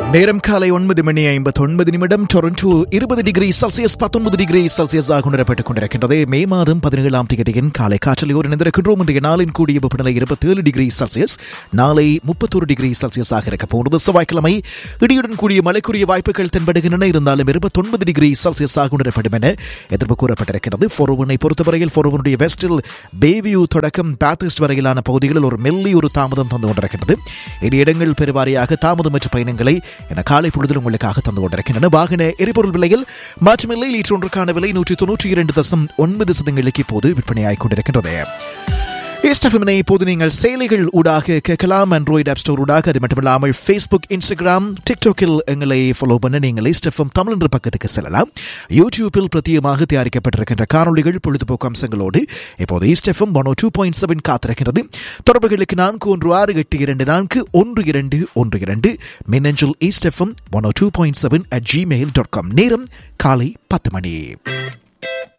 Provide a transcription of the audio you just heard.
நேரம் காலை ஒன்பது மணி ஐம்பத்தி ஒன்பது நிமிடம் டொரண்டோ இருபது டிகிரி செல்சியஸ் பத்தொன்பது டிகிரி செல்சியஸாக உணரப்பட்டுக் கொண்டிருக்கின்றது மே மாதம் பதினேழாம் தேதியின் காலை காற்றலை ஒரு நினைந்திருக்கின்றோம் இன்றைய நாளின் கூடிய வெப்பநிலை இருபத்தி ஏழு டிகிரி செல்சியஸ் நாளை முப்பத்தொரு டிகிரி செல்சியஸாக இருக்க போகிறது செவ்வாய்க்கிழமை இடியுடன் கூடிய மழைக்குரிய வாய்ப்புகள் தென்படுகின்றன இருந்தாலும் இருபத்தொன்பது டிகிரி செல்சியஸாக உணரப்படும் என எதிர்ப்பு கூறப்பட்டிருக்கிறது ஃபோரோவனை பொறுத்தவரையில் ஃபோரோவனுடைய வெஸ்டில் பேவியூ தொடக்கம் பேத்திஸ்ட் வரையிலான பகுதிகளில் ஒரு மெல்லி ஒரு தாமதம் தந்து கொண்டிருக்கிறது இனி இடங்கள் பெருவாரியாக தாமதமற்ற பயணங்களை என காலை பொழுதில் உங்களுக்காக தந்து கொண்டிருக்கின்றன வாகன எரிபொருள் விலையில் மாற்றமில்லை லீட்டர் ஒன்றுக்கான விலை நூற்றி தொன்னூற்றி இரண்டு தசம் ஒன்பது சதங்களுக்கு இப்போது விற்பனையாகிக் கொண்டிருக்கின்றது ஈஸ்டஃபிமினை இப்போது நீங்கள் செயலிகள் ஊடாக கேட்கலாம் ஆண்ட்ராய்டு ஆப் ஸ்டோர் ஊடாக அது மட்டுமில்லாமல் ஃபேஸ்புக் இன்ஸ்டாகிராம் டிக்டாக்கில் எங்களை ஃபாலோ பண்ண நீங்கள் ஈஸ்டஃபம் தமிழ் என்ற பக்கத்துக்கு செல்லலாம் யூடியூப்பில் பிரத்யேகமாக தயாரிக்கப்பட்டிருக்கின்ற காணொளிகள் பொழுதுபோக்கு அம்சங்களோடு இப்போது East FM one two point seven காத்திருக்கிறது தொடர்புகளுக்கு நான்கு ஒன்று ஆறு எட்டு இரண்டு நான்கு ஒன்று இரண்டு ஒன்று இரண்டு மின்னஞ்சல் East FM one two point seven at Gmail dot com நேரம் காலை பத்து மணி